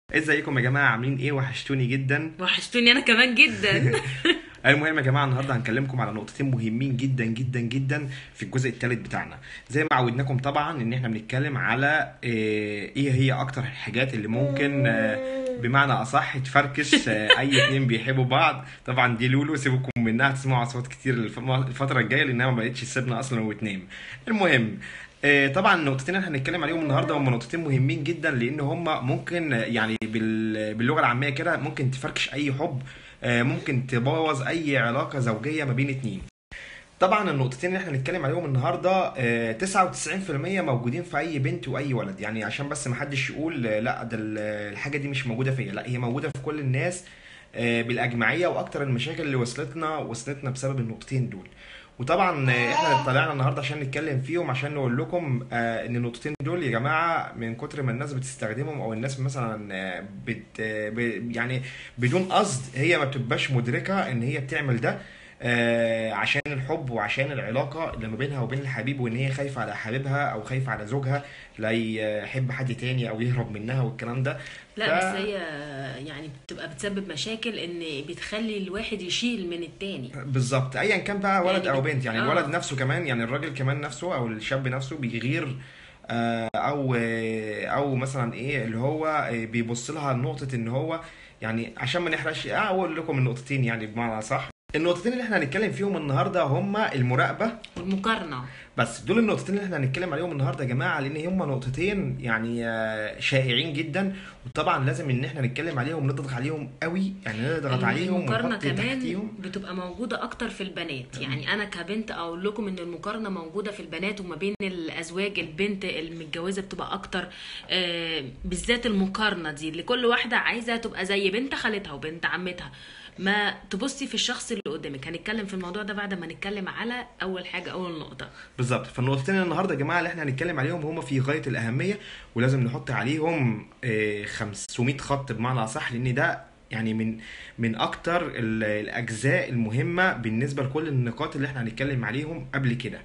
ازيكم يا جماعة عاملين ايه وحشتوني جدا وحشتوني انا كمان جدا المهم يا جماعة النهاردة هنكلمكم على نقطتين مهمين جدا جدا جدا في الجزء الثالث بتاعنا زي ما عودناكم طبعا ان احنا بنتكلم على آه، ايه هي اكتر الحاجات اللي ممكن آه، بمعنى اصح تفركش آه، اي اتنين بيحبوا بعض طبعا دي لولو سيبكم منها تسمعوا اصوات كتير الف- الفترة الجاية لانها ما بقتش تسيبنا اصلا وتنام المهم آه، طبعا النقطتين اللي احنا هنتكلم عليهم النهارده هم نقطتين مهمين جدا لان هم ممكن آه، يعني بال- باللغه العاميه كده ممكن تفركش اي حب آه، ممكن تبوظ اي علاقه زوجيه ما بين اتنين طبعا النقطتين اللي احنا هنتكلم عليهم النهارده آه، 99% موجودين في اي بنت واي ولد يعني عشان بس ما حدش يقول آه، لا ده ال- الحاجه دي مش موجوده فيا لا هي موجوده في كل الناس آه، بالاجمعيه واكتر المشاكل اللي وصلتنا وصلتنا بسبب النقطتين دول وطبعا آه، احنا طلعنا النهارده عشان نتكلم فيهم عشان نقول لكم آه، ان النقطتين دول يا جماعه من كتر ما الناس بتستخدمهم او الناس مثلا آه، بت آه، ب- يعني بدون قصد هي ما بتبقاش مدركه ان هي بتعمل ده آه، عشان الحب وعشان العلاقه اللي ما بينها وبين الحبيب وان هي خايفه على حبيبها او خايفه على زوجها لا يحب حد تاني او يهرب منها والكلام ده لا ف- بس هي يعني بتبقى بتسبب مشاكل ان بتخلي الواحد يشيل من التاني بالظبط ايا كان بقى ولد يعني او بت- بنت يعني آه. الولد نفسه كمان يعني الراجل كمان نفسه او الشاب نفسه بيغير آه، او آه، او مثلا ايه اللي هو آه، بيبص لها نقطة ان هو يعني عشان ما نحرقش آه، اقول لكم النقطتين يعني بمعنى صح النقطتين اللي احنا هنتكلم فيهم النهارده هما المراقبة والمقارنة بس دول النقطتين اللي احنا هنتكلم عليهم النهارده يا جماعه لان هما نقطتين يعني آه، شائعين جدا وطبعا لازم ان احنا نتكلم عليهم ونضغط عليهم قوي يعني نضغط عليهم المقارنة ونحط كمان تحتيهم بتبقى موجودة أكتر في البنات يعني أنا كبنت أقول لكم إن المقارنة موجودة في البنات وما بين الأزواج البنت المتجوزة بتبقى أكتر آه، بالذات المقارنة دي اللي كل واحدة عايزة تبقى زي بنت خالتها وبنت عمتها ما تبصي في الشخص اللي قدامك هنتكلم في الموضوع ده بعد ما نتكلم على أول حاجة أول نقطة بالظبط فالنقطتين النهارده يا جماعه اللي احنا هنتكلم عليهم هما في غايه الاهميه ولازم نحط عليهم آه، 500 خط بمعنى اصح لان ده يعني من من اكتر ال- الاجزاء المهمه بالنسبه لكل النقاط اللي احنا هنتكلم عليهم قبل كده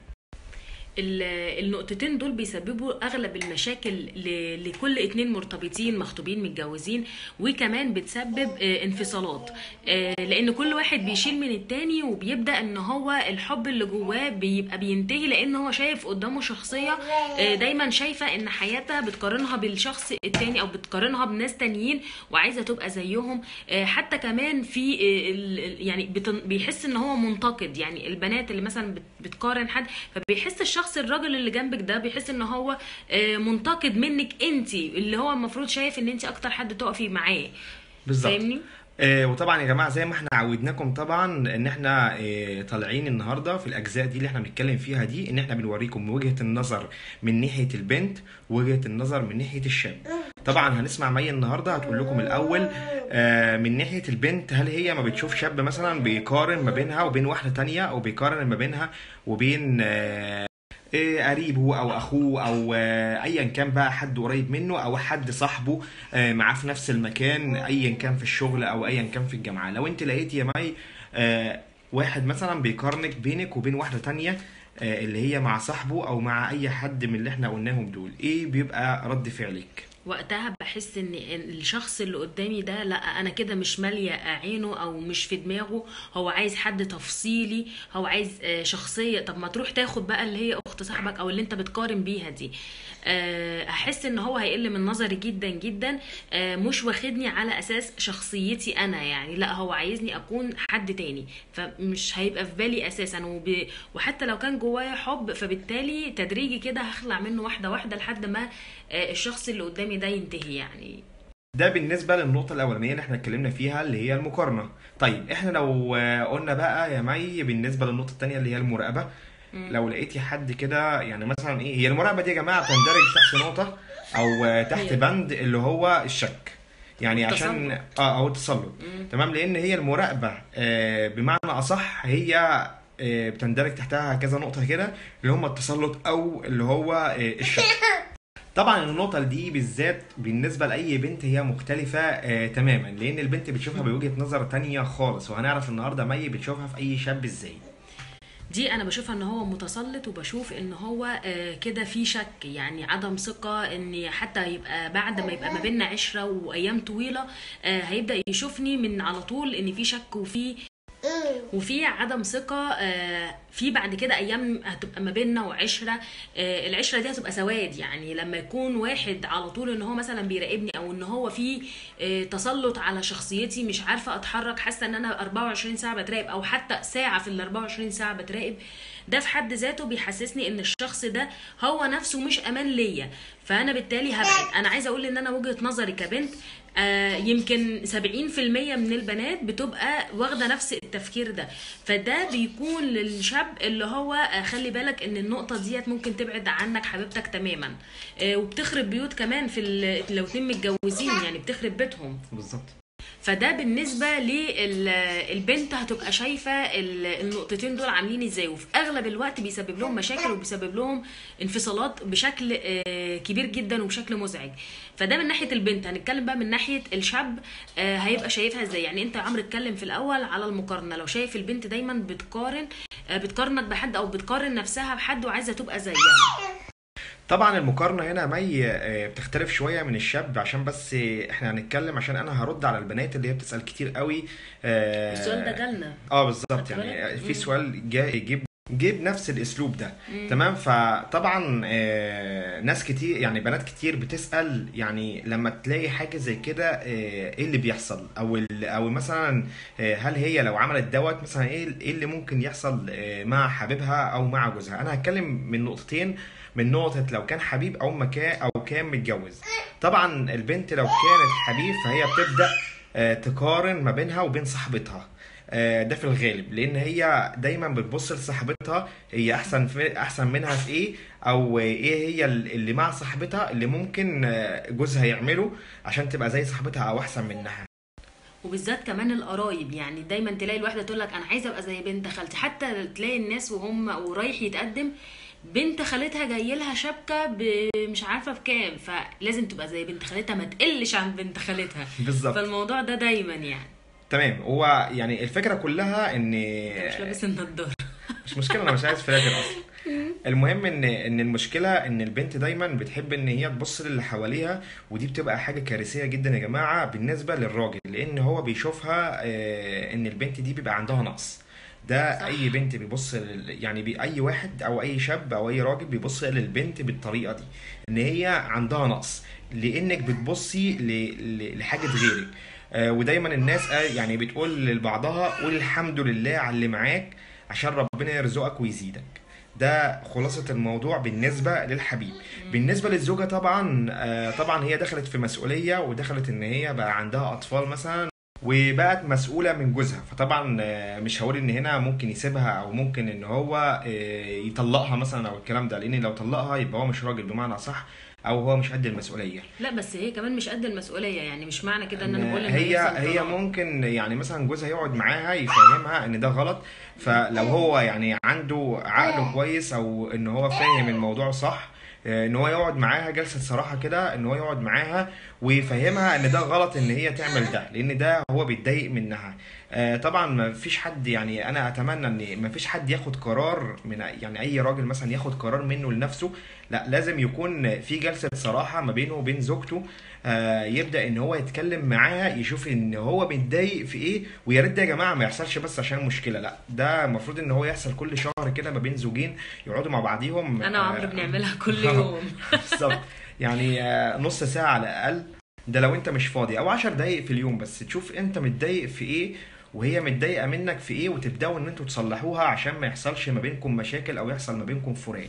ال- النقطتين دول بيسببوا اغلب المشاكل ل- لكل اتنين مرتبطين مخطوبين متجوزين وكمان بتسبب آه، انفصالات آه، لان كل واحد بيشيل من التاني وبيبدا ان هو الحب اللي جواه بيبقى بينتهي لان هو شايف قدامه شخصيه آه، دايما شايفه ان حياتها بتقارنها بالشخص التاني او بتقارنها بناس تانيين وعايزه تبقى زيهم آه، حتى كمان في آه، ال- ال- يعني بتن- بيحس ان هو منتقد يعني البنات اللي مثلا بت- بتقارن حد فبيحس الشخص الراجل اللي جنبك ده بيحس ان هو آه، منتقد منك انت اللي هو المفروض شايف ان انت اكتر حد تقفي معاه بالظبط فاهمني آه، وطبعا يا جماعه زي ما احنا عودناكم طبعا ان احنا آه، طالعين النهارده في الاجزاء دي اللي احنا بنتكلم فيها دي ان احنا بنوريكم وجهه النظر من ناحيه البنت وجهه النظر من ناحيه الشاب طبعا هنسمع مي النهارده هتقول لكم الاول آه، من ناحيه البنت هل هي ما بتشوف شاب مثلا بيقارن ما بينها وبين واحده تانية او بيقارن ما بينها وبين آه، إيه قريبه او اخوه او آه، ايا كان بقى حد قريب منه او حد صاحبه آه، معاه في نفس المكان ايا كان في الشغل او ايا كان في الجامعه لو انت لقيت يا مي آه، واحد مثلا بيقارنك بينك وبين واحده تانية آه، اللي هي مع صاحبه او مع اي حد من اللي احنا قلناهم دول ايه بيبقى رد فعلك وقتها بحس ان إن الشخص اللي قدامي ده لا انا كده مش ماليه عينه او مش في دماغه هو عايز حد تفصيلي هو عايز آه، شخصيه طب ما تروح تاخد بقى اللي هي اخت صاحبك او اللي انت بتقارن بيها دي آه، احس ان هو هيقل من نظري جدا جدا آه، مش واخدني على اساس شخصيتي انا يعني لا هو عايزني اكون حد تاني فمش هيبقى في بالي اساسا وب... وحتى لو كان جوايا حب فبالتالي تدريجي كده هخلع منه واحده واحده لحد ما آه، الشخص اللي قدامي ده ينتهي يعني ده بالنسبة للنقطة الأولانية اللي احنا اتكلمنا فيها اللي هي المقارنة طيب احنا لو آه، قلنا بقى يا مي بالنسبة للنقطة التانية اللي هي المراقبة لو لقيتي حد كده يعني مثلا ايه هي المراقبة دي يا جماعة بتندرج تحت نقطة أو آه، تحت هي. بند اللي هو الشك يعني عشان التسلط. اه أو التسلط تمام لأن هي المراقبة آه، بمعنى أصح هي آه، بتندرج تحتها كذا نقطة كده اللي هم التسلط أو اللي هو آه، الشك طبعا النقطة دي بالذات بالنسبة لأي بنت هي مختلفة آه تماما لأن البنت بتشوفها بوجهة نظر تانية خالص وهنعرف النهاردة مي بتشوفها في أي شاب ازاي دي انا بشوفها ان هو متسلط وبشوف ان هو آه، كده في شك يعني عدم ثقة ان حتى يبقى بعد ما يبقى ما بيننا عشرة وايام طويلة آه، هيبدأ يشوفني من على طول ان في شك وفي وفي عدم ثقة آه، في بعد كده أيام هتبقى ما بيننا وعشرة آه، العشرة دي هتبقى سواد يعني لما يكون واحد على طول إن هو مثلا بيراقبني أو إن هو في آه، تسلط على شخصيتي مش عارفة أتحرك حاسة إن أنا 24 ساعة بتراقب أو حتى ساعة في ال 24 ساعة بتراقب ده في حد ذاته بيحسسني إن الشخص ده هو نفسه مش أمان ليا فأنا بالتالي هبعد أنا عايزة أقول إن أنا وجهة نظري كبنت آه، يمكن 70% من البنات بتبقى واخده نفس التفكير ده فده بيكون للشاب اللي هو آه، خلي بالك ان النقطه ديت ممكن تبعد عنك حبيبتك تماما آه، وبتخرب بيوت كمان في ال- لو اتنين متجوزين يعني بتخرب بيتهم بالظبط فده بالنسبة للبنت هتبقى شايفة ال- النقطتين دول عاملين ازاي وفي اغلب الوقت بيسبب لهم مشاكل وبيسبب لهم انفصالات بشكل آه، كبير جدا وبشكل مزعج فده من ناحية البنت هنتكلم بقى من ناحية الشاب آه، هيبقى شايفها ازاي يعني انت يا عمرو اتكلم في الاول على المقارنة لو شايف البنت دايما بتقارن آه، بتقارنك بحد او بتقارن نفسها بحد وعايزة تبقى زيها طبعا المقارنة هنا مي آه، بتختلف شوية من الشاب عشان بس آه، احنا هنتكلم عشان انا هرد على البنات اللي هي بتسأل كتير قوي آه، السؤال ده جالنا اه بالظبط خدت بالك؟ يعني في مم. سؤال جاي جيب جيب نفس الاسلوب ده تمام فطبعا آه، ناس كتير يعني بنات كتير بتسأل يعني لما تلاقي حاجة زي كده آه، ايه اللي بيحصل او ال- او مثلا آه، هل هي لو عملت دوت مثلا ايه ايه اللي ممكن يحصل آه، مع حبيبها او مع جوزها انا هتكلم من نقطتين من نقطة لو كان حبيب او مكان او كان متجوز طبعا البنت لو كانت حبيب فهي بتبدأ آه، تقارن ما بينها وبين صاحبتها آه، ده في الغالب لان هي دايما بتبص لصاحبتها هي احسن في احسن منها في ايه او ايه هي اللي مع صاحبتها اللي ممكن آه، جوزها يعمله عشان تبقى زي صاحبتها او احسن منها وبالذات كمان القرايب يعني دايما تلاقي الواحده تقول لك انا عايزه ابقى زي بنت خالتي حتى تلاقي الناس وهم ورايح يتقدم بنت خالتها جاي لها شبكه ب- مش عارفه بكام فلازم تبقى زي بنت خالتها ما تقلش عن بنت خالتها بالظبط فالموضوع ده دايما يعني تمام هو يعني الفكره كلها ان انت مش لابس النضاره مش مشكله انا مش عايز فلاتر اصلا المهم ان ان المشكله ان البنت دايما بتحب ان هي تبص للي حواليها ودي بتبقى حاجه كارثيه جدا يا جماعه بالنسبه للراجل لان هو بيشوفها آه، ان البنت دي بيبقى عندها نقص ده صح. اي بنت بيبص لل- يعني بي اي واحد او اي شاب او اي راجل بيبص للبنت بالطريقه دي ان هي عندها نقص لانك بتبصي ل- ل- لحاجه غيرك آه، ودايما الناس آه، يعني بتقول لبعضها قول الحمد لله على اللي معاك عشان ربنا يرزقك ويزيدك ده خلاصة الموضوع بالنسبة للحبيب بالنسبة للزوجة طبعا آه، طبعا هي دخلت في مسؤولية ودخلت ان هي بقى عندها اطفال مثلا وبقت مسؤولة من جوزها فطبعا آه، مش هقول ان هنا ممكن يسيبها او ممكن ان هو آه، يطلقها مثلا او الكلام ده لان لو طلقها يبقى هو مش راجل بمعنى صح او هو مش قد المسؤولية لا بس هي كمان مش قد المسؤوليه يعني مش معنى كده ان انا بقول ان هي هيحصل هي طلاق. ممكن يعني مثلا جوزها يقعد معاها يفهمها ان ده غلط فلو هو يعني عنده عقله كويس او ان هو فاهم الموضوع صح آه، ان هو يقعد معاها جلسة صراحة كده ان هو يقعد معاها ويفهمها ان ده غلط ان هي تعمل ده لان ده هو بيتضايق منها آه، طبعا ما فيش حد يعني انا اتمنى ان ما فيش حد ياخد قرار من يعني اي راجل مثلا ياخد قرار منه لنفسه لا لازم يكون في جلسة صراحة ما بينه وبين زوجته آه، يبدأ ان هو يتكلم معاها يشوف ان هو متضايق في ايه ويا ريت ده يا جماعة ما يحصلش بس عشان مشكلة لا ده المفروض ان هو يحصل كل شهر كده ما بين زوجين يقعدوا مع بعضيهم انا وعمرو آه، بنعملها كل يوم بالظبط يعني آه، نص ساعة على الأقل ده لو أنت مش فاضي أو عشر دقايق في اليوم بس تشوف أنت متضايق في إيه وهي متضايقة منك في إيه وتبدأوا إن أنتوا تصلحوها عشان ما يحصلش ما بينكم مشاكل أو يحصل ما بينكم فراق.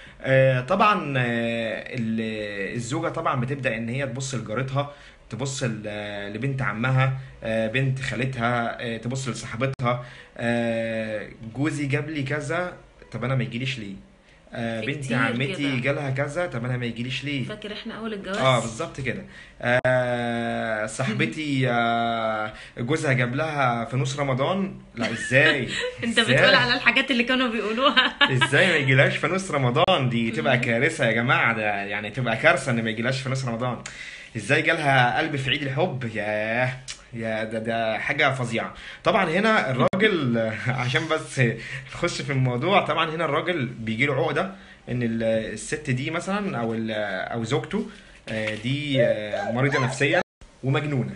آه، طبعا آه، ال- الزوجة طبعا بتبدأ إن هي تبص لجارتها تبص ل- لبنت عمها آه، بنت خالتها آه، تبص لصاحبتها آه، جوزي جاب لي كذا طب انا ما يجيليش ليه آه، في بنت كتير عمتي كده. جالها كذا طب انا ما يجيليش ليه فاكر احنا اول الجواز اه بالظبط كده آه صاحبتي آه جوزها جاب لها فانوس رمضان لا ازاي انت إزاي؟ بتقول على الحاجات اللي كانوا بيقولوها ازاي ما يجيلهاش فانوس رمضان دي تبقى كارثه يا جماعه ده يعني تبقى كارثه ان ما يجيلهاش فانوس رمضان ازاي جالها قلب في عيد الحب ياه يا ده ده حاجة فظيعة طبعا هنا الراجل عشان بس نخش في الموضوع طبعا هنا الراجل بيجي له عقدة ان ال- الست دي مثلا او ال- او زوجته آه، دي آه، مريضة نفسيا ومجنونة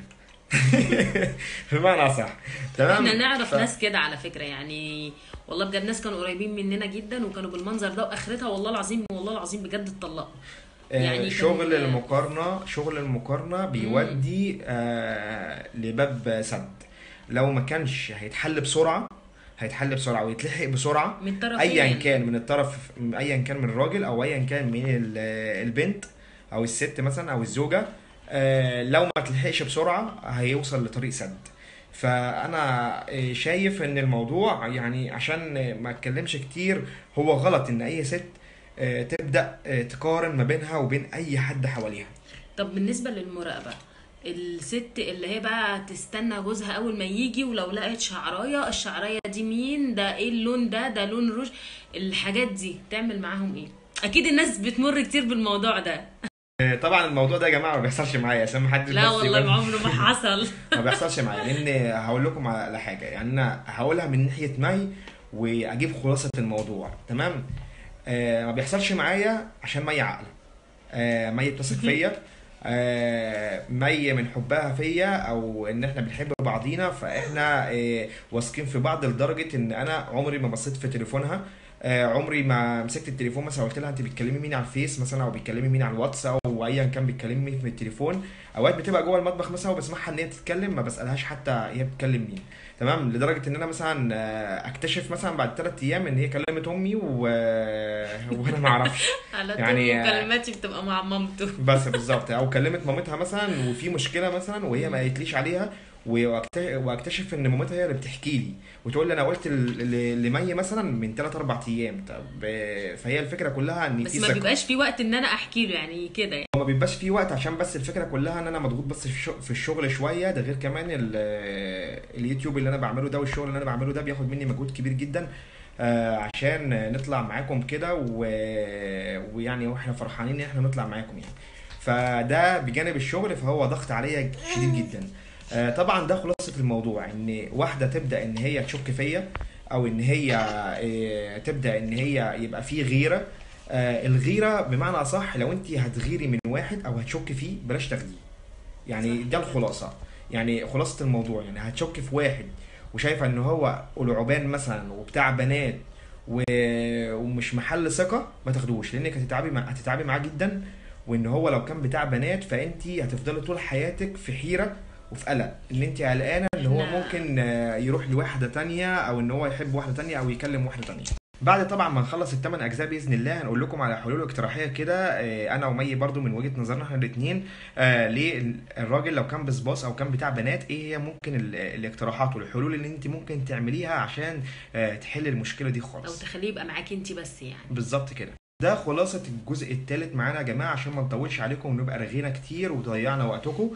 بمعنى صح تمام احنا نعرف ف- ناس كده على فكره يعني والله بجد ناس كانوا قريبين مننا جدا وكانوا بالمنظر ده واخرتها والله العظيم والله العظيم بجد اتطلقوا يعني يعني شغل كان- المقارنة شغل المقارنة بيودي آه لباب سد لو ما كانش هيتحل بسرعة هيتحل بسرعة ويتلحق بسرعة من طرفين ايا كان من الطرف ايا كان من الراجل او ايا كان من ال- البنت او الست مثلا او الزوجة آه لو ما تلحقش بسرعة هيوصل لطريق سد فانا آه، شايف ان الموضوع يعني عشان ما اتكلمش كتير هو غلط ان اي ست آه، تبدا آه، تقارن ما بينها وبين اي حد حواليها طب بالنسبه للمراقبه الست اللي هي بقى تستنى جوزها اول ما يجي ولو لقت شعرايه الشعرايه دي مين ده ايه اللون ده ده لون روج الحاجات دي تعمل معاهم ايه اكيد الناس بتمر كتير بالموضوع ده آه، طبعا الموضوع ده يا جماعه ما بيحصلش معايا عشان ما حدش لا بس والله يقول- ما عمره ما حصل ما بيحصلش معايا لان هقول لكم على حاجه يعني انا هقولها من ناحيه مي واجيب خلاصه الموضوع تمام آه ما بيحصلش معايا عشان مي عاقله آه مي بتثق فيا آه مي من حبها فيا او ان احنا بنحب بعضينا فاحنا آه واثقين في بعض لدرجه ان انا عمري ما بصيت في تليفونها آه عمري ما مسكت التليفون مثلا قلت لها انت بتكلمي مين على الفيس مثلا او بتكلمي مين على الواتس او ايا كان بتكلمي مين في التليفون اوقات بتبقى جوه المطبخ مثلا وبسمعها ان هي بتتكلم ما بسالهاش حتى هي بتتكلم مين تمام لدرجه ان انا مثلا آه، اكتشف مثلا بعد ثلاث ايام ان هي كلمت امي و... وانا ما اعرفش على طول يعني- مكالماتي بتبقى مع مامته بس بالظبط او كلمت مامتها مثلا وفي مشكله مثلا وهي ما قالتليش عليها وأكت- واكتشف ان مامتها هي اللي بتحكي لي وتقول لي انا قلت ل- ل- لمي مثلا من 3 4 ايام طب آه، فهي الفكره كلها ان بس في ما ثقه بيبقاش في وقت ان انا احكي له يعني كده يعني. ما بيبقاش في وقت عشان بس الفكره كلها ان انا مضغوط بس في الشغل- في الشغل شويه ده غير كمان ال- اليوتيوب اللي انا بعمله ده والشغل اللي انا بعمله ده بياخد مني مجهود كبير جدا آه، عشان نطلع معاكم كده و- ويعني واحنا فرحانين ان احنا نطلع معاكم يعني فده بجانب الشغل فهو ضغط عليا شديد جدا آه، طبعا ده خلاصه الموضوع ان واحده تبدا ان هي تشك فيا او ان هي آه، تبدا ان هي يبقى في غيره آه، الغيره بمعنى اصح لو انت هتغيري من واحد او هتشك فيه بلاش تاخديه يعني ده الخلاصه يعني خلاصه الموضوع يعني هتشك في واحد وشايفه ان هو قلعبان مثلا وبتاع بنات و... ومش محل ثقه ما تاخدوش لانك هتتعبي مع... هتتعبي معاه جدا وان هو لو كان بتاع بنات فانت هتفضلي طول حياتك في حيره وفي قلق ان انت قلقانه ان هو إحنا- ممكن آه، يروح لواحده تانية او ان هو يحب واحده تانية او يكلم واحده تانية بعد طبعا ما نخلص الثمان اجزاء باذن الله هنقول لكم على حلول اقتراحيه كده آه، انا ومي برضو من وجهه نظرنا احنا الاثنين ليه الراجل لو كان بسباص او كان بتاع بنات ايه هي ممكن ال- الاقتراحات والحلول اللي انت ممكن تعمليها عشان آه، تحل المشكله دي او خالص تخليه يبقى معاكي انت بس يعني بالظبط كده ده خلاصة الجزء الثالث معانا يا جماعة عشان ما نطولش عليكم ونبقى رغينا كتير وضيعنا وقتكم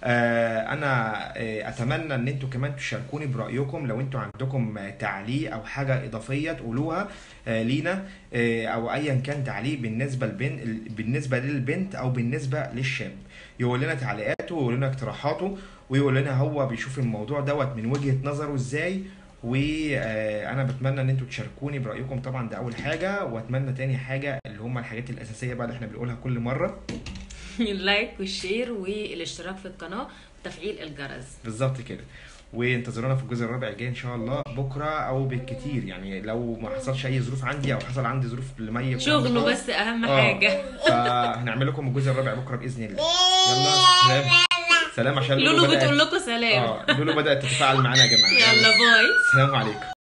آه انا آه اتمنى ان انتوا كمان تشاركوني برأيكم لو انتوا عندكم آه، تعليق او حاجة اضافية تقولوها آه لينا آه او ايا كان تعليق بالنسبة للبنت بالنسبة للبنت او بالنسبة للشاب يقول لنا تعليقاته ويقول لنا اقتراحاته ويقول لنا هو بيشوف الموضوع دوت من وجهة نظره ازاي وانا بتمنى ان انتوا تشاركوني برايكم طبعا ده اول حاجه واتمنى تاني حاجه اللي هم الحاجات الاساسيه بقى اللي احنا بنقولها كل مره اللايك والشير والاشتراك في القناه وتفعيل الجرس بالظبط كده وانتظرونا في الجزء الرابع الجاي ان شاء الله بكره او بالكتير يعني لو ما حصلش اي ظروف عندي او حصل عندي ظروف لمي شغله بس اهم آه. حاجه فهنعمل لكم الجزء الرابع بكره باذن الله يلا سلام سلام عشان لولو بدأت- بتقول لكم سلام اه لولو بدات تتفاعل معانا يا جماعه يلا باي السلام عليكم